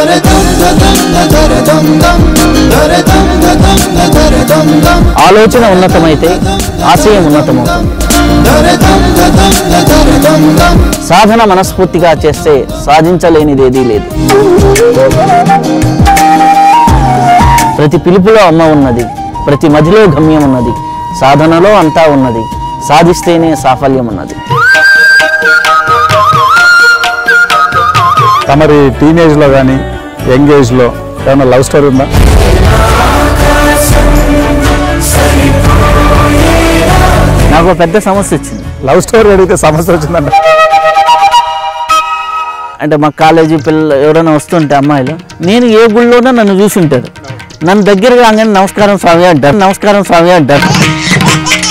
ఆలోచన ఉన్నతమైతే ఆశయం ఉన్నతమవుతుంది సాధన మనస్ఫూర్తిగా చేస్తే సాధించలేనిదేదీ లేదు ప్రతి పిలుపులో అమ్మ ఉన్నది ప్రతి మదిలో గమ్యం ఉన్నది సాధనలో అంతా ఉన్నది సాధిస్తేనే సాఫల్యం ఉన్నది తమరి టీనేజ్లో కానీ యంగ్ ఏజ్లో ఏమైనా లవ్ స్టోరీ ఉందా నాకు ఒక పెద్ద సమస్య వచ్చింది లవ్ స్టోరీ అడిగితే సమస్య వచ్చిందంట అంటే మా కాలేజీ పిల్లలు ఎవరైనా వస్తుంటే అమ్మాయిలు నేను ఏ గుళ్ళోనో నన్ను చూసి ఉంటారు నన్ను దగ్గర కాగానే నమస్కారం స్వామి అంటారు నమస్కారం స్వామి అంటారు